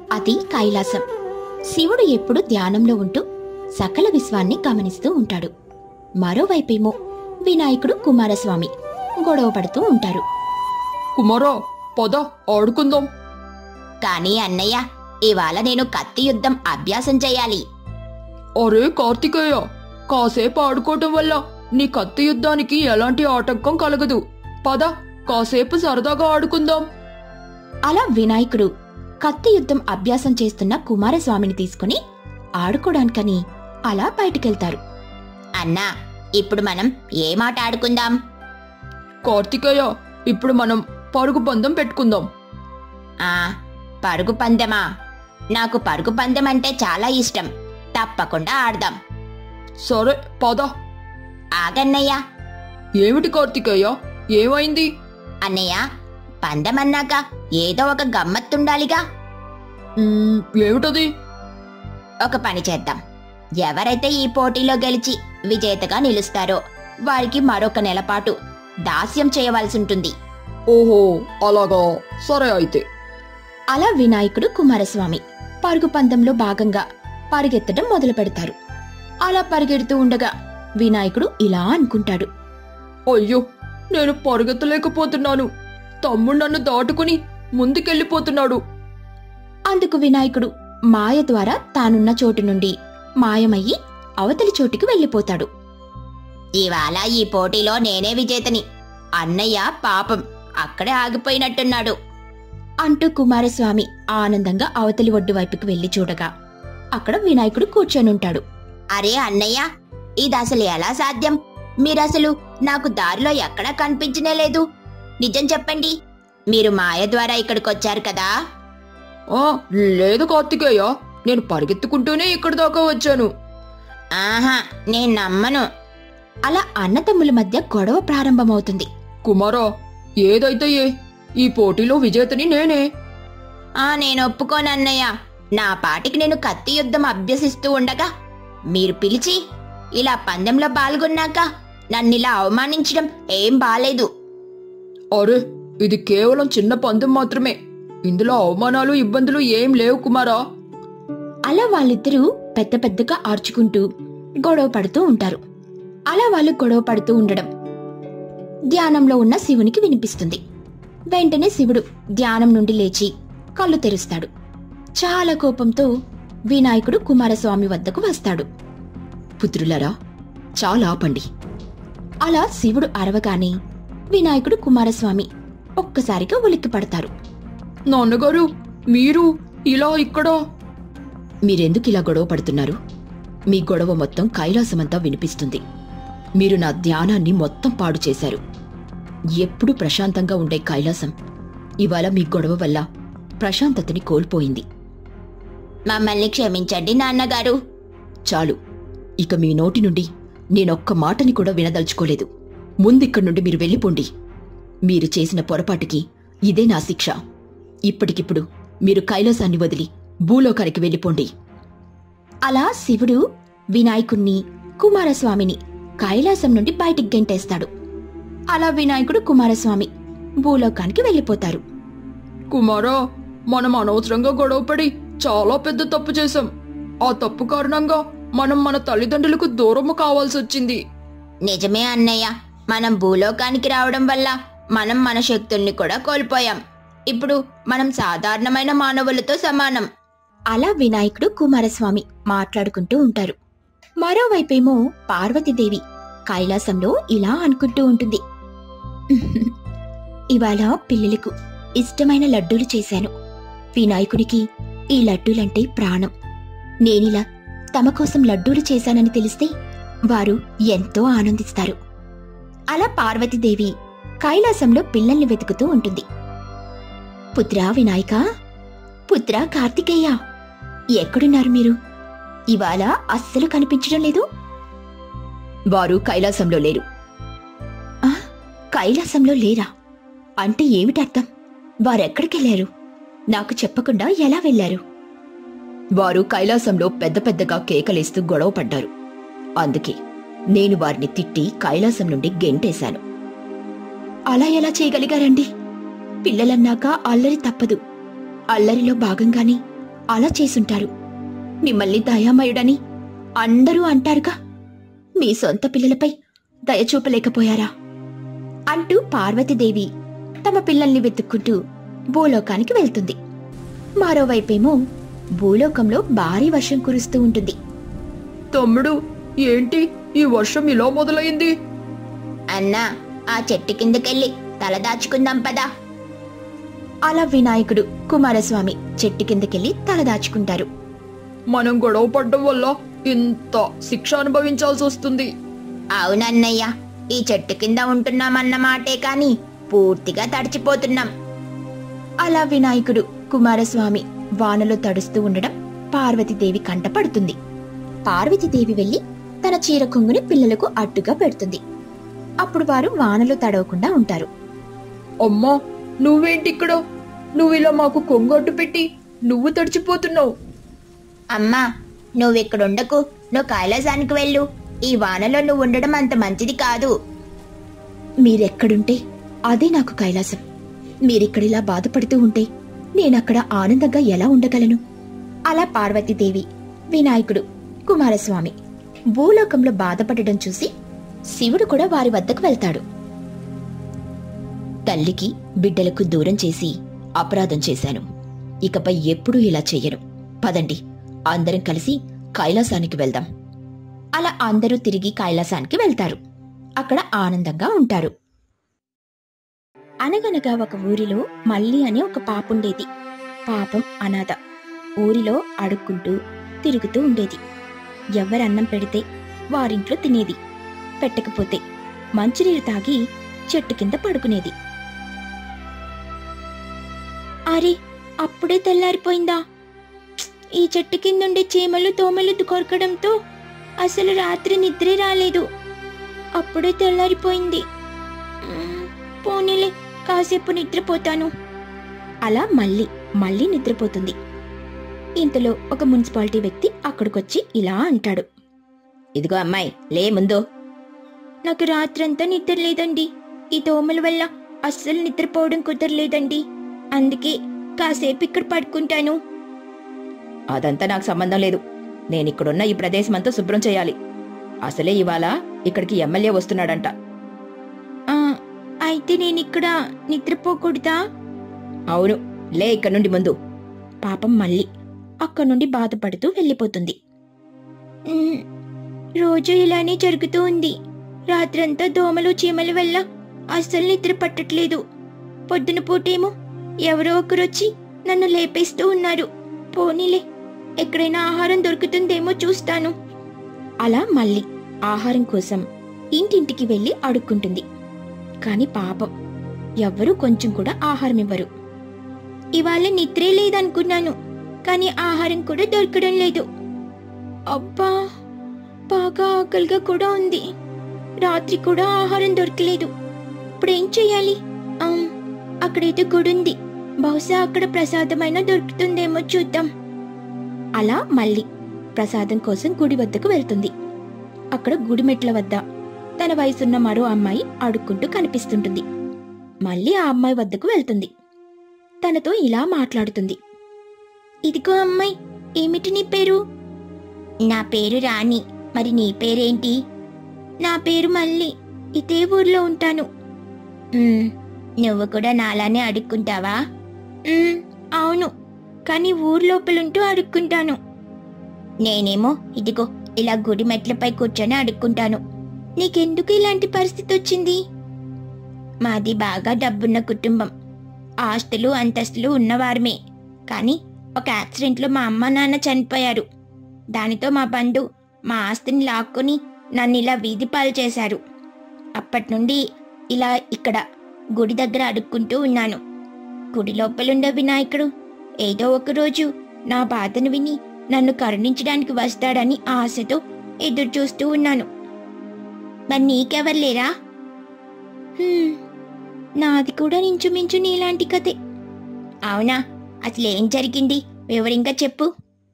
అది కైలాసం శివుడు ఎప్పుడు ధ్యానంలో ఉంటూ సకల విశ్వాన్ని గమనిస్తూ ఉంటాడు మరోవైపేమో వినాయకుడు కుమారస్వామి గొడవ పడుతూ ఉంటారు కుమారా పద ఆడుకుందాం కానీ అన్నయ్య ఇవాళ నేను కత్తి యుద్ధం అభ్యాసం చేయాలి అరే కార్తికేయ కాసేపు ఆడుకోవటం వల్ల నీ కత్తి యుద్ధానికి ఎలాంటి ఆటంకం కలగదు పద కాసేపు సరదాగా ఆడుకుందాం అలా వినాయకుడు కత్తి యుద్ధం అభ్యాసం చేస్తున్న కుమారస్వామిని తీసుకుని ఆడుకోడానికని అలా బయటికెళ్తారు అన్నా ఇప్పుడు మనం ఏ మాట ఆడుకుందాం కార్తికేయ ఇప్పుడు మనం పరుగు పందెం పెట్టుకుందాం ఆ పరుగు పందెమా నాకు పరుగు పందెం అంటే చాలా ఇష్టం తప్పకుండా ఆడదాం సరే పద ఆగన్నయ్య ఏమిటి కార్తికేయ ఏమైంది అన్నయ్య పందెం అన్నాక ఏదో ఒక గమ్మత్తుండాలిగా మ్మ్, ఏమిటది ఒక పని చేద్దాం ఎవరైతే ఈ పోటీలో గెలిచి విజేతగా నిలుస్తారో వారికి మరొక నెల పాటు దాస్యం చేయవలసి ఉంటుంది ఓహో అలాగా సరే అయితే అలా వినాయకుడు కుమారస్వామి పరుగు పందెంలో భాగంగా పరిగెత్తడం మొదలు పెడతారు అలా పరిగెడుతూ ఉండగా వినాయకుడు ఇలా అనుకుంటాడు అయ్యో నేను పరుగెత్తలేకపోతున్నాను తమ్ముడు నన్ను దాటుకుని ముందుకెళ్ళిపోతున్నాడు అందుకు వినాయకుడు మాయ ద్వారా తానున్న చోటు నుండి మాయమయ్యి అవతలి చోటికి వెళ్ళిపోతాడు ఇవాళ ఈ పోటీలో నేనే విజేతని అన్నయ్య పాపం అక్కడే ఆగిపోయినట్టున్నాడు అంటూ కుమారస్వామి ఆనందంగా అవతలి ఒడ్డు వైపుకి వెళ్లి చూడగా అక్కడ వినాయకుడు కూర్చొనుంటాడు అరే అన్నయ్య ఇది అసలు ఎలా సాధ్యం మీరసలు నాకు దారిలో ఎక్కడా కనిపించనే లేదు నిజం చెప్పండి మీరు మాయ ద్వారా ఇక్కడికొచ్చారు కదా ఆ లేదు కార్తికేయ నేను పరిగెత్తుకుంటూనే ఇక్కడి దాకా వచ్చాను ఆహా నేను నమ్మను అలా అన్నతమ్ముల మధ్య గొడవ ప్రారంభమవుతుంది కుమారా ఏదైతే ఏ ఈ పోటీలో విజేతని నేనే ఆ నేను ఒప్పుకోనన్నయ్య నా పాటికి నేను కత్తి యుద్ధం అభ్యసిస్తూ ఉండగా మీరు పిలిచి ఇలా పందెంలో పాల్గొన్నాక నన్నిలా అవమానించడం ఏం బాలేదు అరే ఇది కేవలం చిన్న పందెం మాత్రమే ఇందులో అవమానాలు ఇబ్బందులు ఏం లేవు కుమారా అలా వాళ్ళిద్దరూ పెద్ద పెద్దగా ఆర్చుకుంటూ గొడవ పడుతూ ఉంటారు అలా వాళ్ళు గొడవ పడుతూ ఉండడం ధ్యానంలో ఉన్న శివునికి వినిపిస్తుంది వెంటనే శివుడు ధ్యానం నుండి లేచి కళ్ళు తెరుస్తాడు చాలా కోపంతో వినాయకుడు కుమారస్వామి వద్దకు వస్తాడు పుత్రులరా చాలా ఆపండి అలా శివుడు అరవగానే వినాయకుడు కుమారస్వామి ఒక్కసారిగా ఉలిక్కి పడతారు నాన్నగారు మీరు ఇలా ఇక్కడ మీరెందుకు ఇలా గొడవ పడుతున్నారు మీ గొడవ మొత్తం కైలాసమంతా వినిపిస్తుంది మీరు నా ధ్యానాన్ని మొత్తం పాడు చేశారు ఎప్పుడూ ప్రశాంతంగా ఉండే కైలాసం ఇవాళ మీ గొడవ వల్ల ప్రశాంతతని కోల్పోయింది మమ్మల్ని క్షమించండి నాన్నగారు చాలు ఇక మీ నోటి నుండి నేనొక్క మాటని కూడా వినదలుచుకోలేదు ముందిక్కడి నుండి మీరు వెళ్ళిపోండి మీరు చేసిన పొరపాటుకి ఇదే నా శిక్ష ఇప్పటికిప్పుడు మీరు కైలాసాన్ని వదిలి భూలోకానికి వెళ్ళిపోండి అలా శివుడు వినాయకుణ్ణి కుమారస్వామిని కైలాసం నుండి బయటికి గెంటేస్తాడు అలా వినాయకుడు కుమారస్వామి భూలోకానికి వెళ్ళిపోతారు కుమారా మనం అనవసరంగా గొడవపడి చాలా పెద్ద తప్పు చేశాం ఆ తప్పు కారణంగా మనం మన తల్లిదండ్రులకు దూరము కావాల్సి వచ్చింది నిజమే అన్నయ్య మనం భూలోకానికి రావడం వల్ల మనం మన శక్తుల్ని కూడా కోల్పోయాం ఇప్పుడు మనం సాధారణమైన మానవులతో సమానం అలా వినాయకుడు కుమారస్వామి మాట్లాడుకుంటూ ఉంటారు మరోవైపేమో పార్వతీదేవి కైలాసంలో ఇలా అనుకుంటూ ఉంటుంది ఇవాళ పిల్లలకు ఇష్టమైన లడ్డూలు చేశాను వినాయకుడికి ఈ లడ్డూలంటే ప్రాణం నేనిలా తమ కోసం లడ్డూలు చేశానని తెలిస్తే వారు ఎంతో ఆనందిస్తారు అలా పార్వతీదేవి కైలాసంలో పిల్లల్ని వెతుకుతూ ఉంటుంది పుత్రా వినాయక పుత్రా కార్తికేయ ఎక్కడున్నారు మీరు ఇవాళ అస్సలు కనిపించడం లేదు వారు కైలాసంలో లేరు ఆ, కైలాసంలో లేరా అంటే ఏమిటర్థం వారెక్కడికెళ్లారు నాకు చెప్పకుండా ఎలా వెళ్లారు వారు కైలాసంలో పెద్ద పెద్దగా కేకలేస్తూ గొడవ పడ్డారు అందుకే నేను వారిని తిట్టి కైలాసం నుండి గెంటేశాను అలా ఎలా చేయగలిగారండి పిల్లలన్నాక అల్లరి తప్పదు అల్లరిలో భాగంగానే అలా చేసుంటారు మిమ్మల్ని దయామయుడని అందరూ అంటారుగా మీ సొంత పిల్లలపై దయ చూపలేకపోయారా అంటూ పార్వతీదేవి తమ పిల్లల్ని వెతుక్కుంటూ భూలోకానికి వెళ్తుంది మరోవైపేమో భూలోకంలో భారీ వర్షం కురుస్తూ ఉంటుంది తమ్ముడు ఏంటి ఈ వర్షం ఇలా మొదలైంది అన్నా ఆ చెట్టు కిందకెళ్ళి తల దాచుకుందాం పదా అలా వినాయకుడు కుమారస్వామి చెట్టు కిందకెళ్ళి తల దాచుకుంటారు మనం గొడవ పడ్డం వల్ల ఇంత శిక్ష అనుభవించాల్సి వస్తుంది అవునన్నయ్య ఈ చెట్టు కింద ఉంటున్నామన్నమాటే కాని పూర్తిగా తడిచిపోతున్నాం అలా వినాయకుడు కుమారస్వామి వానలో తడుస్తూ ఉండడం పార్వతీదేవి కంట పడుతుంది పార్వతీదేవి వెళ్లి తన చీర కొంగుని పిల్లలకు అడ్డుగా పెడుతుంది అప్పుడు వారు వానలో తడవకుండా ఉంటారు అమ్మా నువ్వేంటి ఇక్కడ నువ్వు ఇలా మాకు కొంగొట్టు పెట్టి నువ్వు తడిచిపోతున్నావు అమ్మా నువ్విక్కడుండకు నువ్వు కైలాసానికి వెళ్ళు ఈ వానలో నువ్వు ఉండడం అంత మంచిది కాదు మీరెక్కడుంటే అదే నాకు కైలాసం మీరిక్కడిలా బాధపడుతూ ఉంటే నేనక్కడ ఆనందంగా ఎలా ఉండగలను అలా పార్వతీదేవి వినాయకుడు కుమారస్వామి భూలోకంలో బాధపడడం చూసి శివుడు కూడా వారి వద్దకు వెళ్తాడు తల్లికి బిడ్డలకు దూరం చేసి అపరాధం చేశాను ఇకపై ఎప్పుడూ ఇలా చెయ్యను పదండి అందరం కలిసి కైలాసానికి వెళ్దాం అలా అందరూ తిరిగి కైలాసానికి వెళ్తారు అక్కడ ఆనందంగా ఉంటారు అనగనగా ఒక ఊరిలో మల్లి అనే ఒక పాపుండేది పాపం అనాథ ఊరిలో అడుక్కుంటూ తిరుగుతూ ఉండేది ఎవరన్నం పెడితే వారింట్లో తినేది పెట్టకపోతే మంచినీరు తాగి చెట్టు కింద పడుకునేది అరే అప్పుడే తెల్లారిపోయిందా ప్చ్! ఈ చెట్టు కిందుండే చీమలు దోమలు కొరకడంతో అసలు రాత్రి నిద్రే రాలేదు అప్పుడే తెల్లారిపోయింది మ్మ్, పోనీలే కాసేపు నిద్రపోతాను అలా మళ్ళీ మళ్ళీ నిద్రపోతుంది ఇంతలో ఒక మున్సిపాలిటీ వ్యక్తి అక్కడికొచ్చి ఇలా అంటాడు ఇదిగో అమ్మాయి లే ముందు నాకు రాత్రంతా నిద్ర లేదండి ఈ దోమల వల్ల అస్సలు నిద్రపోవడం కుదరలేదండి అందుకే కాసేపు ఇక్కడ పడుకుంటాను అదంతా నాకు సంబంధం లేదు నేనిక్కడున్న ఈ ప్రదేశం అంతా శుభ్రం చేయాలి అసలే ఇవాళ ఇక్కడికి ఎమ్మెల్యే వస్తున్నాడంట ఆ, అయితే నేను ఇక్కడ నిద్రపోకూడదా అవును లే ఇక్కడ నుండి ముందు పాపం మళ్ళీ అక్కడి నుండి బాధపడుతూ వెళ్ళిపోతుంది "ఉమ్, రోజు ఇలానే జరుగుతూ ఉంది రాత్రంతా దోమలు చీమల వల్ల అస్సలు నిద్ర పట్టట్లేదు పొద్దున పూటేమో ఎవరో ఒకరొచ్చి నన్ను లేపేస్తూ ఉన్నారు పోనీలే ఎక్కడైనా ఆహారం దొరుకుతుందేమో చూస్తాను అలా మళ్ళీ ఆహారం కోసం ఇంటింటికి వెళ్ళి అడుక్కుంటుంది కాని పాపం ఎవ్వరూ కొంచెం కూడా ఆహారం ఇవ్వరు ఇవాళ నిద్రే లేదనుకున్నాను కానీ ఆహారం కూడా దొరకడం లేదు అబ్బా బాగా ఆకలిగా కూడా ఉంది రాత్రి కూడా ఆహారం దొరకలేదు ఇప్పుడేం చెయ్యాలి ఆమ్, అక్కడైతే గుడి ఉంది బహుశా అక్కడ ప్రసాదమైనా దొరుకుతుందేమో చూద్దాం అలా మళ్ళీ ప్రసాదం కోసం గుడి వద్దకు వెళ్తుంది అక్కడ గుడి మెట్ల వద్ద తన వయసున్న మరో అమ్మాయి అడుక్కుంటూ కనిపిస్తుంటుంది మళ్ళీ ఆ అమ్మాయి వద్దకు వెళ్తుంది తనతో ఇలా మాట్లాడుతుంది ఇదిగో అమ్మాయి ఏమిటి నీ పేరు నా పేరు రాణి మరి నీ పేరేంటి నా పేరు మళ్ళీ ఇదే ఊర్లో ఉంటాను "ఉమ్, నువ్వు కూడా నాలానే అడుక్కుంటావా "ఉమ్, అవును కానీ ఊర్లోపలుంటూ అడుక్కుంటాను నేనేమో ఇదిగో ఇలా గుడి మెట్లపై కూర్చొని అడుక్కుంటాను నీకెందుకు ఇలాంటి పరిస్థితి వచ్చింది మాది బాగా డబ్బున్న కుటుంబం ఆస్తులు అంతస్తులు ఉన్నవారమే కానీ ఒక యాక్సిడెంట్లో మా అమ్మ నాన్న చనిపోయారు దానితో మా బంధు మా ఆస్తిని లాక్కొని నన్ను ఇలా వీధి పాలు చేశారు అప్పటి నుండి ఇలా ఇక్కడ గుడి దగ్గర అడుక్కుంటూ ఉన్నాను గుడి లోపలుండే వినాయకుడు ఏదో ఒక రోజు నా బాధను విని నన్ను కరుణించడానికి వస్తాడని ఆశతో ఎదురు చూస్తూ ఉన్నాను మరి నీకెవరు లేరా "హ్మ్, నాది కూడా ఇంచుమించు నీలాంటి కథే అవునా అసలు ఏం జరిగింది వివరంగా చెప్పు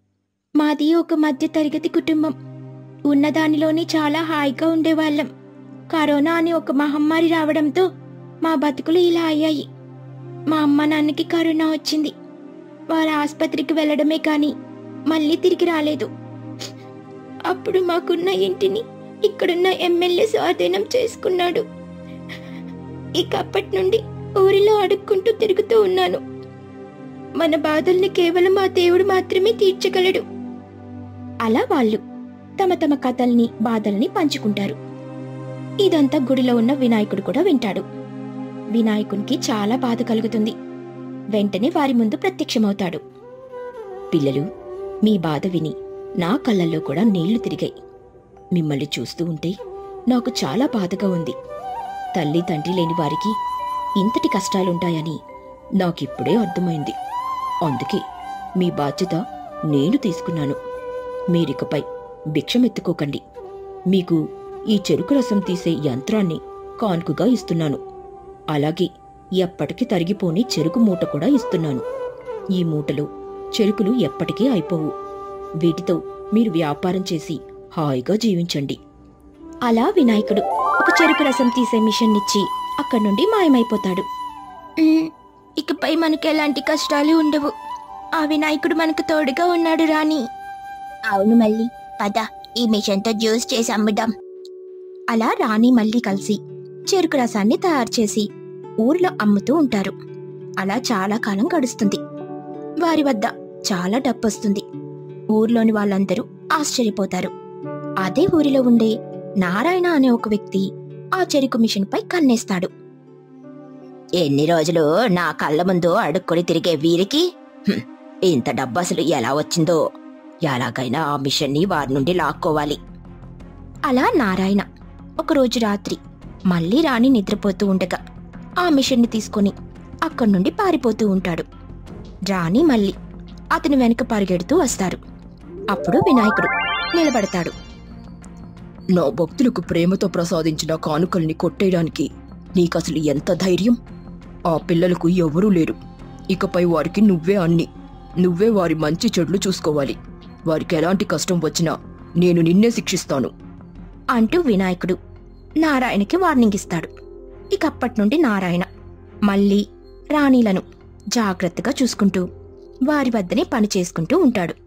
మాది ఒక మధ్య తరగతి కుటుంబం ఉన్నదానిలోనే చాలా హాయిగా ఉండేవాళ్ళం కరోనా అని ఒక మహమ్మారి రావడంతో మా బతుకులు ఇలా అయ్యాయి మా అమ్మ నాన్నకి కరోనా వచ్చింది వారు ఆసుపత్రికి వెళ్ళడమే కానీ మళ్ళీ తిరిగి రాలేదు అప్పుడు మాకున్న ఇంటిని ఇక్కడున్న ఎమ్మెల్యే స్వాధీనం చేసుకున్నాడు ఇక అప్పటి నుండి ఊరిలో అడుక్కుంటూ తిరుగుతూ ఉన్నాను మన బాధల్ని కేవలం ఆ దేవుడు మాత్రమే తీర్చగలడు అలా వాళ్ళు తమ తమ కథల్ని బాధల్ని పంచుకుంటారు ఇదంతా గుడిలో ఉన్న వినాయకుడు కూడా వింటాడు వినాయకునికి చాలా బాధ కలుగుతుంది వెంటనే వారి ముందు ప్రత్యక్షమవుతాడు పిల్లలు మీ బాధ విని నా కళ్ళల్లో కూడా నీళ్లు తిరిగాయి మిమ్మల్ని చూస్తూ ఉంటే నాకు చాలా బాధగా ఉంది తల్లి తండ్రి లేని వారికి ఇంతటి కష్టాలుంటాయని నాకిప్పుడే అర్థమైంది అందుకే మీ బాధ్యత నేను తీసుకున్నాను మీరికపై భిక్షమెత్తుకోకండి మీకు ఈ చెరుకు రసం తీసే యంత్రాన్ని కాన్కుగా ఇస్తున్నాను అలాగే ఎప్పటికీ తరిగిపోని చెరుకు మూట కూడా ఇస్తున్నాను ఈ మూటలో చెరుకులు ఎప్పటికీ అయిపోవు వీటితో మీరు వ్యాపారం చేసి హాయిగా జీవించండి అలా వినాయకుడు ఒక చెరుకు రసం తీసే మిషన్ ఇచ్చి అక్కడి నుండి మాయమైపోతాడు ఇకపై మనకు ఎలాంటి కష్టాలు ఉండవు ఆ వినాయకుడు మనకు తోడుగా ఉన్నాడు రాని అవును మళ్ళీ పద ఈ మిషన్తో జ్యూస్ చేసి అమ్ముదాం అలా రాణి మళ్ళీ కలిసి చెరుకు రసాన్ని తయారు చేసి ఊర్లో అమ్ముతూ ఉంటారు అలా చాలా కాలం గడుస్తుంది వారి వద్ద చాలా డబ్బొస్తుంది ఊర్లోని వాళ్ళందరూ ఆశ్చర్యపోతారు అదే ఊరిలో ఉండే నారాయణ అనే ఒక వ్యక్తి ఆ చెరుకు మిషన్పై కన్నేస్తాడు ఎన్ని రోజులు నా కళ్ళ ముందు అడుక్కొని తిరిగే వీరికి హ్మ్, ఇంత డబ్బు అసలు ఎలా వచ్చిందో ఎలాగైనా ఆ మిషన్ని వారి నుండి లాక్కోవాలి అలా నారాయణ ఒకరోజు రాత్రి మళ్ళీ రాణి నిద్రపోతూ ఉండగా ఆ మిషన్ని తీసుకొని అక్కడి నుండి పారిపోతూ ఉంటాడు రాణి మళ్ళీ అతని వెనుక పరిగెడుతూ వస్తారు అప్పుడు వినాయకుడు నిలబడతాడు నా భక్తులకు ప్రేమతో ప్రసాదించిన కానుకల్ని కొట్టేయడానికి నీకసలు ఎంత ధైర్యం ఆ పిల్లలకు ఎవరూ లేరు ఇకపై వారికి నువ్వే అన్ని నువ్వే వారి మంచి చెడ్లు చూసుకోవాలి వారికి ఎలాంటి కష్టం వచ్చినా నేను నిన్నే శిక్షిస్తాను అంటూ వినాయకుడు నారాయణకి వార్నింగ్ ఇస్తాడు ఇక అప్పటి నుండి నారాయణ మళ్ళీ రాణీలను జాగ్రత్తగా చూసుకుంటూ వారి వద్దనే పని చేసుకుంటూ ఉంటాడు